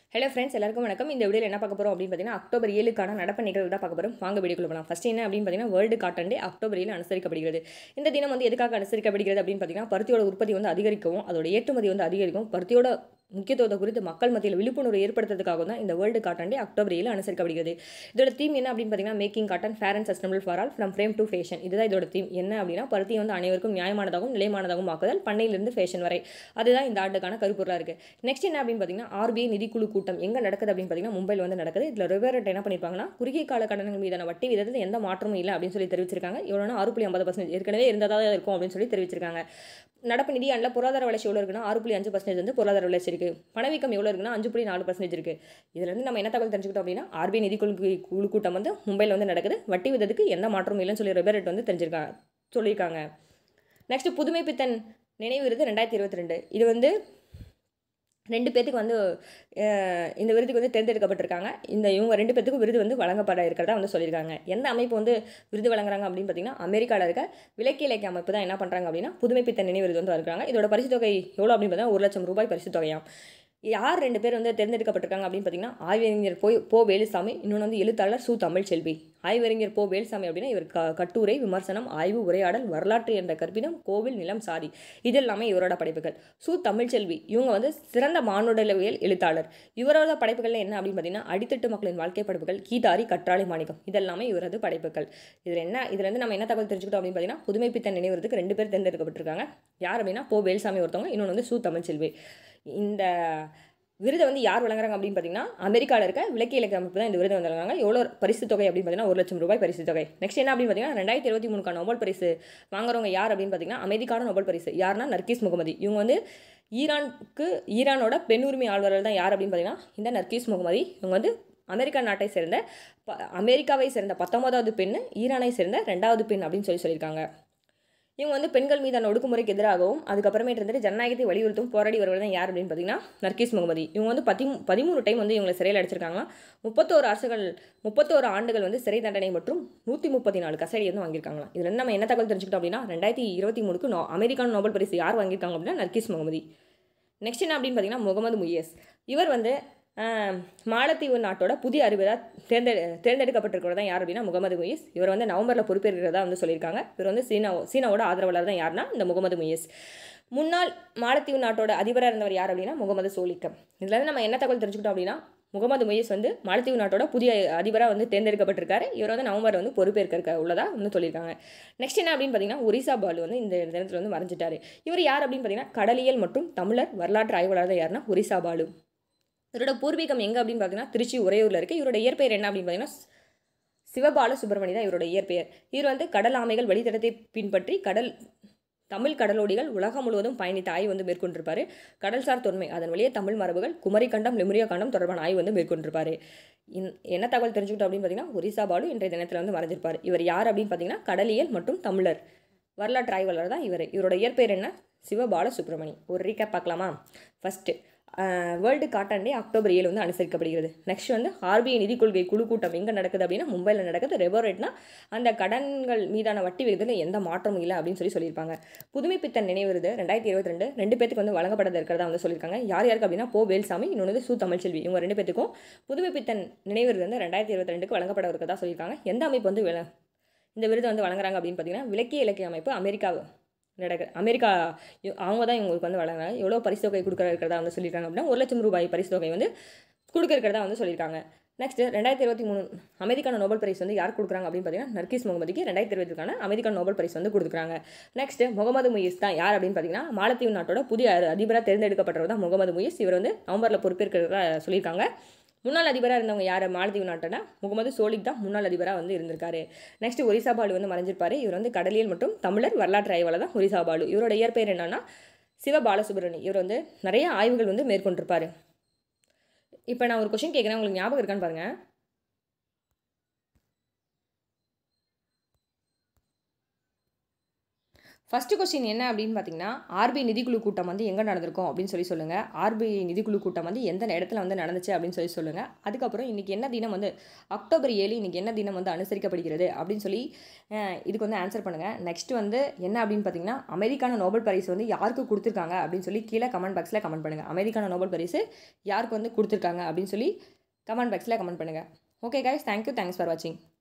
hello friends எல்லாருக்கும் வணக்கம் இந்த வீடியோவில் என்ன பார்க்க போகிறோம் அப்படின்னு பார்த்தீங்கன்னா அக்டோபர் ஏழுக்கான நடப்பு நிகழ்வு தான் பார்க்க போகிறோம் வாங்க வீடியோக்குள்ள போகலாம் ஃபஸ்ட் என்ன அப்படின்னு பார்த்தீங்கன்னா வேர்ல்டு காட்டன் டே அக்டோபர் ஏழு அனுசரிக்கப்படுகிறது இந்த தினம் வந்து எதுக்காக அனுசரிக்கப்படுகிறது அப்படின்னு பார்த்தீங்கன்னா பருத்தியோட உற்பத்தி வந்து அதிகரிக்கவும் அதோட ஏற்றுமதி வந்து அதிகரிக்கும் பருத்தியோட முக்கியத்துவத்தை குறித்து மக்கள் மத்தியில் விழிப்புணர்வு ஏற்படுத்துறதுக்காக தான் இந்த வேர்ல்டு காட்டன் டே அக்டோபர் ஏழு அனுசரிக்கப்படுகிறது இதோட தீம் என்ன அப்படின்னு பார்த்தீங்கன்னா making cotton fair and sustainable for all from frame to fashion இதுதான் இதோட தீம் என்ன அப்படின்னா பருத்தியை வந்து அனைவருக்கும் நியாயமானதாகவும் நிலைமானதாகவும் ஆக்குதல் பண்ணையிலிருந்து ஃபேஷன் வரை அதுதான் இந்த ஆண்டுக்கான கருப்பொருளாக இருக்குது நெக்ஸ்ட் என்ன அப்படின்னு பார்த்தீங்கன்னா ஆர்பிஐ நிதிக்குழு கூட்டம் எங்கே நடக்குது அப்படின்னு பார்த்தீங்கன்னா மும்பையில் வந்து நடக்குது இதில் ரிவரட் என்ன பண்ணியிருப்பாங்கன்னா குறுகிய கால கடன்கள் மீதான வட்டி விதத்தில் எந்த மாற்றமும் இல்லை அப்படின்னு சொல்லி தெரிவிச்சிருக்காங்க எவ்வளோனா ஆறு புள்ளி ஐம்பது பர்சன்ட் ஏற்கனவே இருந்ததாக தான் இருக்கும் அப்படின்னு சொல்லி தெரிவிச்சிருக்காங்க நடப்பு நிதி ஆண்டில் பொருளாதார வளர்ச்சி எவ்வளோ இருக்குன்னா ஆறு புள்ளி அஞ்சு பர்சன்டேஜ் வந்து பொருளாதார வளர்ச்சி இருக்குது பணவீக்கம் எவ்வளோ இருக்குன்னா அஞ்சு புள்ளி நாலு பர்சன்டேஜ் இருக்குது இதுலேருந்து நம்ம என்ன தகவல் தெரிஞ்சுக்கிட்டோம் அப்படின்னா ஆர்பிஐ நிதிக்குழு குழு கூட்டம் வந்து மும்பையில் வந்து நடக்குது வட்டி விதத்துக்கு எந்த மாற்றமும் இல்லைன்னு சொல்லி ரிவரட் வந்து தெரிஞ்சிருக்காங்க சொல்லியிருக்காங்க நெக்ஸ்ட் புதுமை பித்தன் நினைவு விருது ரெண்டாயிரத்தி இருபத்தி ரெண்டு இது வந்து ரெண்டு பேத்துக்கு வந்து அஹ், இந்த விருதுக்கு வந்து தேர்ந்தெடுக்கப்பட்டிருக்காங்க இந்த இவங்க ரெண்டு பேத்துக்கும் விருது வந்து வழங்கப்பட இருக்கிறதா வந்து சொல்லியிருக்காங்க எந்த அமைப்பு வந்து விருது வழங்குறாங்க அப்படின்னு பார்த்தீங்கன்னா அமெரிக்காவில் இருக்க விலக்கிய இலக்கிய அமைப்பு தான் என்ன பண்ணுறாங்க அப்படின்னா புதுமை பித்தன் நினைவு விருது வந்து வழங்குறாங்க இதோட பரிசு தொகை எவ்வளோ அப்படின்னு பார்த்தீங்கன்னா ஒரு லட்சம் ரூபாய் பரிசு தொகையாம் யார் ரெண்டு பேர் வந்து தேர்ந்தெடுக்கப்பட்டிருக்காங்க அப்படின்னு பார்த்தீங்கன்னா ஆய்வறிஞர் போய் போ வேலுசாமி இன்னொன்று வந்து எழுத்தாளர் சு தமிழ் செல்வி ஆய்வறிஞர் போ வேலுசாமி அப்படின்னா இவர் க கட்டுரை விமர்சனம் ஆய்வு உரையாடல் வரலாற்று என்ற கற்பிதம் கோவில் நிலம் சாதி இது எல்லாமே இவரோட படைப்புகள் சு தமிழ்ச்செல்வி இவங்க வந்து சிறந்த மானுடவியல் எழுத்தாளர் இவரோட படைப்புகள் என்ன அப்படின்னு பார்த்தீங்கன்னா அடித்தட்டு மக்களின் வாழ்க்கை படைப்புகள் கீதாரி கற்றாழை மாணிக்கம் இதெல்லாமே இவரது படைப்புகள் இதில் என்ன இதுல இருந்து நம்ம என்ன தகவல் தெரிஞ்சுக்கிட்டோம் அப்படின்னு பார்த்தீங்கன்னா புதுமை பித்தன் நினைவுறதுக்கு ரெண்டு பேர் தேர்ந்தெடுக்கப்பட்டிருக்காங்க யார் அப்படின்னா போ வேலுசாமி ஒருத்தவங்க இன்னொன்று வந்து சு தமிழ்ச்செல்வி இந்த விருதை வந்து யார் வழங்குறாங்க அப்படின்னு பார்த்தீங்கன்னா அமெரிக்காவில் இருக்க விலக்கிய இலக்கிய அமைப்பு தான் இந்த விருது வந்து வழங்குறாங்க எவ்வளோ பரிசு தொகை அப்படின்னு பார்த்தீங்கன்னா ஒரு லட்சம் ரூபாய் பரிசு தொகை நெக்ஸ்ட் என்ன அப்படின்னு பார்த்தீங்கன்னா ரெண்டாயிரத்தி இருபத்தி மூணுக்கான நோபல் பரிசு வாங்குறவங்க யார் அப்படின்னு பார்த்தீங்கன்னா அமைதிக்கான நோபல் பரிசு யாருன்னா நர்கீஸ் முகமதி இவங்க வந்து ஈரானுக்கு ஈரானோட பெண் உரிமை ஆழ்வர்கள் தான் யார் அப்படின்னு பார்த்தீங்கன்னா இந்த நர்கீஸ் முகமதி இவங்க வந்து அமெரிக்கா நாட்டை சேர்ந்த ப அமெரிக்காவை சேர்ந்த பத்தொன்பதாவது பெண் ஈரானை சேர்ந்த ரெண்டாவது பெண் அப்படின்னு சொல்லி சொல்லியிருக்காங்க இவங்க வந்து பெண்கள் மீதான ஒடுக்குமுறைக்கு எதிராகவும் அதுக்கப்புறமேட்டு இருந்துட்டு ஜனநாயகத்தை வலியுறுத்தும் போராடி வருவது தான் யார் அப்படின்னு பார்த்தீங்கன்னா நர்கீஸ் முகமதி இவங்க வந்து பதி பதிமூணு டைம் வந்து இவங்களை சிறையில் அடைச்சிருக்காங்களாம் முப்பத்தோரு அரசுகள் முப்பத்தோரு ஆண்டுகள் வந்து சிறை தண்டனை மற்றும் நூற்றி முப்பத்தி நாலு கசடி வந்து வாங்கியிருக்காங்களாம் இதுல இருந்து நம்ம என்ன தகவல் தெரிஞ்சுக்கிட்டோம் அப்படின்னா ரெண்டாயிரத்தி இருபத்தி மூணுக்கு நோ அமெரிக்கான நோபல் பரிசு யார் வாங்கியிருக்காங்க அப்படின்னா நர்கீஸ் முகமதி நெக்ஸ்ட் என்ன அப்படின்னு பார்த்தீங்கன்னா முகமது முயஸ் இவர் வந்து ஆஹ், மாலத்தீவு நாட்டோட புதிய அறிவியலாக தேர்ந்தெ தேர்ந்தெடுக்கப்பட்டிருக்கிறதா யார் அப்படின்னா முகமது முயிஸ் இவர் வந்து நவம்பரில் பொறுப்பேற்கிறதா வந்து சொல்லியிருக்காங்க இவர் வந்து சீனா சீனாவோட ஆதரவாளர் தான் யாருன்னா இந்த முகமது முயிஸ் முன்னாள் மாலத்தீவு நாட்டோட அதிபராக இருந்தவர் யார் அப்படின்னா முகமது சோலிக்கம் இதுல இருந்து நம்ம என்ன தகவல் தெரிஞ்சுக்கிட்டோம் அப்படின்னா முகமது முயிஸ் வந்து மாலத்தீவு நாட்டோட புதிய அதிபராக வந்து தேர்ந்தெடுக்கப்பட்டிருக்காரு இவர் வந்து நவம்பர் வந்து பொறுப்பேற்க உள்ளதா வந்து சொல்லியிருக்காங்க நெக்ஸ்ட் என்ன அப்படின்னு பார்த்தீங்கன்னா ஒரிசா பாலு வந்து இந்த தினத்தில் வந்து மறைஞ்சிட்டாரு இவர் யார் அப்படின்னு பார்த்தீங்கன்னா கடலியல் மற்றும் தமிழர் வரலாற்று ஆய்வாளர் தான் யாருன்னா ஒரிசா பாலு இவரோட பூர்வீகம் எங்கே அப்படின்னு பார்த்தீங்கன்னா திருச்சி உறையூரில் இருக்குது இவரோட இயற்பெயர் என்ன அப்படின்னு பார்த்தீங்கன்னா சிவபால சுப்பிரமணி தான் இவரோட இயற்பெயர் இவர் வந்து கடல் ஆமைகள் வழித்தடத்தை பின்பற்றி கடல் தமிழ் கடலோடிகள் உலகம் முழுவதும் பயணித்த ஆய்வு வந்து மேற்கொண்டிருப்பாரு கடல்சார் தொன்மை அதன் வழியே தமிழ் மரபுகள் குமரி கண்டம் லெமுரியா கண்டம் தொடர்பான ஆய்வு வந்து மேற்கொண்டிருப்பாரு இன் என்ன தகவல் தெரிஞ்சுக்கிட்டோம் அப்படின்னு பார்த்தீங்கன்னா ஒரிசா பாலு இன்றைய தினத்தில் வந்து மறைஞ்சிருப்பார் இவர் யார் அப்படின்னு பார்த்தீங்கன்னா கடலியல் மற்றும் தமிழர் வரலாற்று ஆய்வாளர் தான் இவர் இவரோட இயற்பெயர் என்ன சிவபால சுப்பிரமணி ஒரு ரீகேப் பார்க்கலாமா first world cotton day October ஏழு வந்து அனுசரிக்கப்படுகிறது நெக்ஸ்ட் வந்து ஆர்பிஐ நிதி கொள்கை குழு கூட்டம் எங்கே நடக்குது அப்படின்னா மும்பையில் நடக்குது ரெபோ ரேட்னா அந்த கடன்கள் மீதான வட்டி விகிதத்தில் எந்த மாற்றமும் இல்லை அப்படின்னு சொல்லி சொல்லியிருப்பாங்க புதுமை பித்தன் நினைவு விருது ரெண்டாயிரத்தி இருபத்தி ரெண்டு ரெண்டு பேத்துக்கு வந்து வழங்கப்பட இருக்கிறதா வந்து சொல்லியிருக்காங்க யார் யாருக்கு அப்படின்னா போ வேல்சாமி இன்னொன்று வந்து சு தமிழ்ச்செல்வி இவங்க ரெண்டு பேத்துக்கும் புதுமை பித்தன் நினைவு விருது வந்து ரெண்டாயிரத்தி இருபத்தி ரெண்டுக்கு வழங்கப்பட இருக்கிறதா சொல்லியிருக்காங்க எந்த அமைப்பு வந்து வில- இந்த விருது வந்து வழங்குறாங்க அப்படின்னு பார்த்தீங்கன்னா விலக்கிய இலக்கிய அமைப்பு அமெரிக்கா நடக்க அமெரிக்கா இ- அவங்க தான் இவங்களுக்கு வந்து வழங்குறாங்க எவ்வளோ பரிசு தொகை கொடுக்குற இருக்கிறதா வந்து சொல்லியிருக்காங்க அப்படின்னா ஒரு லட்சம் ரூபாய் பரிசு தொகை வந்து கொடுக்க இருக்கிறதா வந்து சொல்லியிருக்காங்க நெக்ஸ்ட் ரெண்டாயிரத்தி இருபத்தி மூணு அமெரிக்கான நோபல் பிரைஸ் வந்து யார் கொடுக்குறாங்க அப்படின்னு பார்த்தீங்கன்னா நர்கீஸ் முகமதிக்கு ரெண்டாயிரத்தி இருபதுக்கான அமெரிக்கான நோபல் பிரைஸ் வந்து கொடுக்குறாங்க நெக்ஸ்ட் முகமது முயிஸ் தான் யார் அப்படின்னு பார்த்தீங்கன்னா மாலத்தீவு நாட்டோட புதிய அ- அதிபராக தேர்ந்தெடுக்கப்பட்டவர் தான் முகமது முயிஸ் இவர் வந்து நவம்பரில் பொறுப்பேற்கிறதா சொல்லியிருக்காங்க முன்னாள் அதிபராக இருந்தவங்க யார் மாலத்தீவு நாட்டோட முகமது சோலிக் தான் முன்னாள் அதிபராக வந்து இருந்திருக்காரு நெக்ஸ்ட் ஒரிசா பாலு வந்து மறைஞ்சிருப்பாரு இவர் வந்து கடலியல் மற்றும் தமிழர் வரலாற்று ஆய்வாளர் தான் ஒரிசா பாலு இவரோட இயற்பெயர் என்னன்னா சிவ பாலசுப்ரமணி இவர் வந்து நிறைய ஆய்வுகள் வந்து மேற்கொண்டிருப்பாரு இப்போ நான் ஒரு கொஷின் கேட்குறேன் உங்களுக்கு ஞாபகம் இருக்கான்னு பாருங்க ஃபஸ்ட்டு கொஸ்டின் என்ன அப்படின்னு பார்த்தீங்கன்னா ஆர்பிஐ நிதிக்குழு கூட்டம் வந்து எங்கே நடந்திருக்கும் அப்படின்னு சொல்லி சொல்லுங்கள் ஆர்பிஐ நிதிக்குழு கூட்டம் வந்து எந்த இடத்துல வந்து நடந்துச்சு அப்படின்னு சொல்லி சொல்லுங்கள் அதுக்கப்புறம் இன்றைக்கி என்ன தினம் வந்து அக்டோபர் ஏழு இன்றைக்கி என்ன தினம் வந்து அனுசரிக்கப்படுகிறது அப்படின்னு சொல்லி அஹ், இதுக்கு வந்து ஆன்சர் பண்ணுங்கள் நெக்ஸ்ட் வந்து என்ன அப்படின்னு பார்த்தீங்கன்னா அமெரிக்கான நோபல் பரிசு வந்து யாருக்கு கொடுத்துருக்காங்க அப்படின்னு சொல்லி கீழே கமெண்ட் பாக்ஸில் கமெண்ட் பண்ணுங்கள் அமெரிக்கான நோபல் பரிசு யாருக்கு வந்து கொடுத்துருக்காங்க அப்படின்னு சொல்லி கமெண்ட் பாக்ஸில் கமெண்ட் பண்ணுங்கள் okay guys thank you thanks for வாட்சிங்